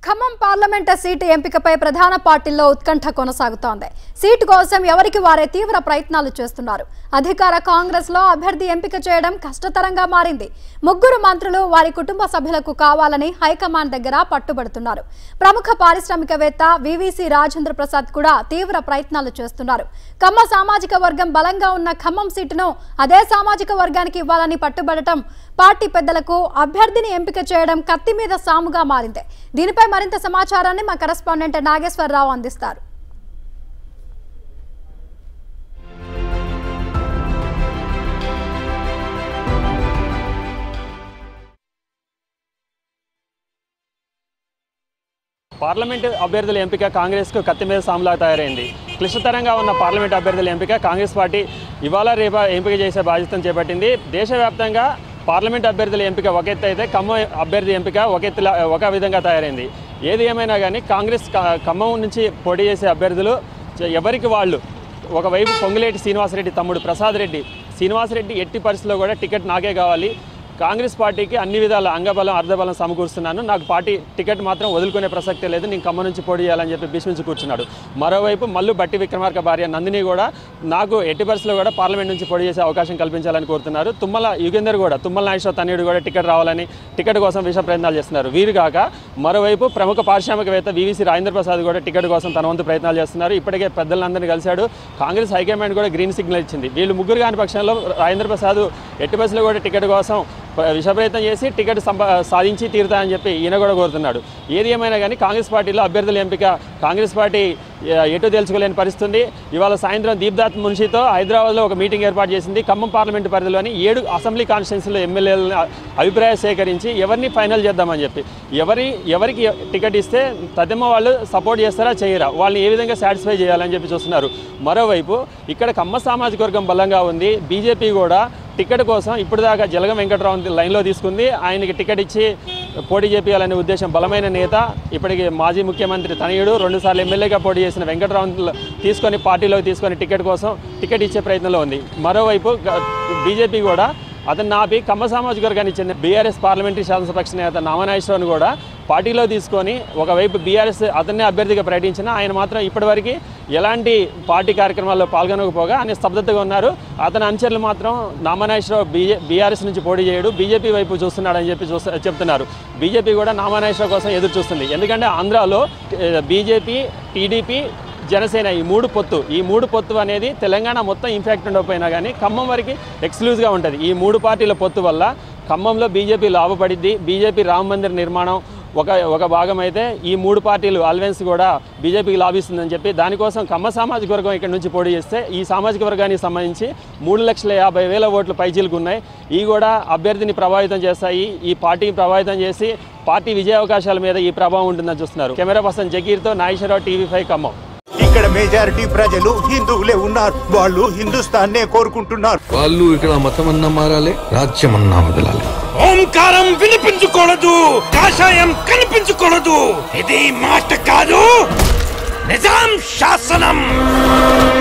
Khammam parliament seat ఎంపికపై ప్రధాన పార్టీల్లో ఉత్కంఠ కొనసాగుతోంది సీటు కోసం ఎవరికి వారే తీవ్ర ప్రయత్నాలు చేస్తున్నారు అధికార కాంగ్రెస్ లో అభ్యర్థి ఎంపిక చేయడం కష్టతరంగా మారింది ముగ్గురు మంత్రులు వారి కుటుంబ సభ్యులకు కావాలని హైకమాండ్ దగ్గర పట్టుబడుతున్నారు ప్రముఖ పారిశ్రామికవేత్త వివిసి రాజేంద్ర ప్రసాద్ కూడా తీవ్ర ప్రయత్నాలు చేస్తున్నారు కమ్మ సామాజిక వర్గం బలంగా ఉన్న ఖమ్మం సీటును అదే సామాజిక వర్గానికి ఇవ్వాలని పట్టుబడటం పార్టీ పెద్దలకు అభ్యర్థిని ఎంపిక చేయడం కత్తి మీద సాముగా మారింది దీనిపై మరింత సమాచారాన్ని మా కరెస్పాండెంట్ నాగేశ్వరరావు అందిస్తారు పార్లమెంటు అభ్యర్థుల ఎంపిక కాంగ్రెస్కు కత్తి మీద సాములా తయారైంది క్లిష్టతరంగా ఉన్న పార్లమెంట్ అభ్యర్థుల ఎంపిక కాంగ్రెస్ పార్టీ ఇవాళ రేప ఎంపిక చేసే బాధ్యతను చేపట్టింది దేశవ్యాప్తంగా పార్లమెంట్ అభ్యర్థుల ఎంపిక ఒక ఎత్తు అయితే ఖమ్మం అభ్యర్థి ఎంపిక ఒక ఎత్తులా ఒక విధంగా తయారైంది ఏది ఏమైనా కానీ కాంగ్రెస్ క- ఖమ్మం నుంచి పోటీ చేసే అభ్యర్థులు చ- ఎవరికి వాళ్ళు ఒకవైపు పొంగులేటి శ్రీనివాసరెడ్డి తమ్ముడు ప్రసాద్ రెడ్డి శ్రీనివాసరెడ్డి ఎట్టి పరిస్థితిలో కూడా టికెట్ నాకే కావాలి కాంగ్రెస్ పార్టీకి అన్ని విధాల అంగబలం అర్ధబలం సమకూరుస్తున్నాను నాకు పార్టీ టికెట్ మాత్రం వదులుకునే ప్రసక్తే లేదు నేను ఖమ్మం నుంచి పోటీ చేయాలని చెప్పి భీష్మించి కూర్చున్నాడు మరోవైపు మల్లు బట్టి విక్రమార్క భార్య నందిని కూడా నాకు ఎట్టి పరిస్థితుల్లో కూడా పార్లమెంట్ నుంచి పోటీ చేసే అవకాశం కల్పించాలని కోరుతున్నారు తుమ్మల యుగేందర్ కూడా తుమ్మల నాగేశ్వర తనయుడు కూడా టికెట్ రావాలని టికెట్ కోసం విష ప్రయత్నాలు చేస్తున్నారు వీరు కాక మరోవైపు ప్రముఖ పారిశ్రామికవేత్త వివిసి రాజేంద్ర ప్రసాద్ కూడా టికెట్ కోసం తన వంతు ప్రయత్నాలు చేస్తున్నారు ఇప్పటికే పెద్దలందరినీ కలిశాడు కాంగ్రెస్ హైకమాండ్ కూడా గ్రీన్ సిగ్నల్ ఇచ్చింది వీళ్ళు ముగ్గురు కాని పక్షంలో రాజేంద్ర ప్రసాద్ ఎట్టి బస్సులో కూడా టికెట్ కోసం ప్ర- విష ప్రయత్నం చేసి టికెట్ సంపా సాధించి తీరుతాయని చెప్పి ఈయన కూడా కోరుతున్నాడు ఏది ఏమైనా కానీ కాంగ్రెస్ పార్టీలో అభ్యర్థుల ఎంపిక కాంగ్రెస్ పార్టీ ఆ, ఎటు తెలుసుకోలేని పరిస్థితి ఉంది ఇవాళ సాయంత్రం దీప్దాత్ మున్షితో హైదరాబాద్లో ఒక మీటింగ్ ఏర్పాటు చేసింది ఖమ్మం పార్లమెంటు పరిధిలోని ఏడు అసెంబ్లీ కాన్స్టిట్యున్సీలో ఎమ్మెల్యేలను అభిప్రాయం సేకరించి ఎవరిని ఫైనల్ చేద్దామని చెప్పి ఎవరి ఎవరికి టికెట్ ఇస్తే తదిమ వాళ్ళు సపోర్ట్ చేస్తారా చేయరా వాళ్ళని ఏ విధంగా సాటిస్ఫై చేయాలని చెప్పి చూస్తున్నారు మరోవైపు ఇక్కడ కమ్మ సామాజిక వర్గం బలంగా ఉంది బీజేపీ కూడా టికెట్ కోసం ఇప్పటిదాకా జలగం వెంకట్రావు లైన్లో తీసుకుంది ఆయనకి టికెట్ ఇచ్చి పోటీ చేపించాలనే ఉద్దేశం బలమైన నేత ఇప్పటికి మాజీ ముఖ్యమంత్రి తనయుడు రెండుసార్లు ఎమ్మెల్యేగా పోటీ చేసిన వెంకట్రావు తీసుకొని పార్టీలోకి తీసుకొని టికెట్ కోసం టికెట్ ఇచ్చే ప్రయత్నంలో ఉంది మరోవైపు గ- బీజేపీ కూడా అతను నాపి కమ్మ సామాజిక వర్గానికి చెందిన బీఆర్ఎస్ పార్లమెంటరీ శాసనసపక్ష నేత నామనాగేశ్వరరావును కూడా పార్టీలో తీసుకొని ఒకవైపు బీఆర్ఎస్ అతన్నే అభ్యర్థిగా ప్రకటించిన ఆయన మాత్రం ఇప్పటివరకు ఎలాంటి పార్టీ కార్యక్రమాల్లో పాల్గొనకపోగా ఆయన స్తబ్దతగా ఉన్నారు అతని అనుచరులు మాత్రం నామనాగేశ్వరరావు బీజే బీఆర్ఎస్ నుంచి పోటీ చేయడు బీజేపీ వైపు చూస్తున్నాడని చెప్పి చూస్త చెప్తున్నారు బీజేపీ కూడా నామనాగేశ్వరరావు కోసం ఎదురు చూస్తుంది ఎందుకంటే ఆంధ్రాలో బీజేపీ టీడీపీ జనసేన ఈ మూడు పొత్తు ఈ మూడు పొత్తు అనేది తెలంగాణ మొత్తం ఇంపాక్ట్ ఉండకపోయినా కానీ ఖమ్మం వరకు ఎక్స్క్లూజ్గా ఉంటుంది ఈ మూడు పార్టీల పొత్తు వల్ల ఖమ్మంలో బీజేపీ లాభపడిద్ది బీజేపీ రామ మందిర్ నిర్మాణం ఒక ఒక భాగం అయితే ఈ మూడు పార్టీలు అలవెన్స్ కూడా బీజేపీకి లాభిస్తుందని చెప్పి దానికోసం కమ్మ సామాజిక వర్గం ఇక్కడ నుంచి పోటీ చేస్తే ఈ సామాజిక వర్గానికి సంబంధించి మూడు లక్షల యాభై వేల ఓట్లు పైచీలకు ఉన్నాయి ఈ కూడా అభ్యర్థిని ప్రభావితం చేస్తాయి ఈ పార్టీని ప్రభావితం చేసి పార్టీ విజయ అవకాశాల మీద ఈ ప్రభావం ఉంటుందని చూస్తున్నారు కెమెరా పర్సన్ జకీర్తో నాగేశ్వరరావు టీవీ ఫైవ్ ఖమ్మం ఇక్కడ మెజారిటీ ప్రజలు హిందువులే ఉన్నారు వాళ్ళు హిందుస్థాన్నే కోరుకుంటున్నారు వాళ్ళు ఇక్కడ మతమన్నా మారాలి రాజ్యమన్నా వదలాలి ఓంకారం వినిపించకూడదు కాషాయం కనిపించకూడదు ఇది మాట కాదు నిజాం శాసనం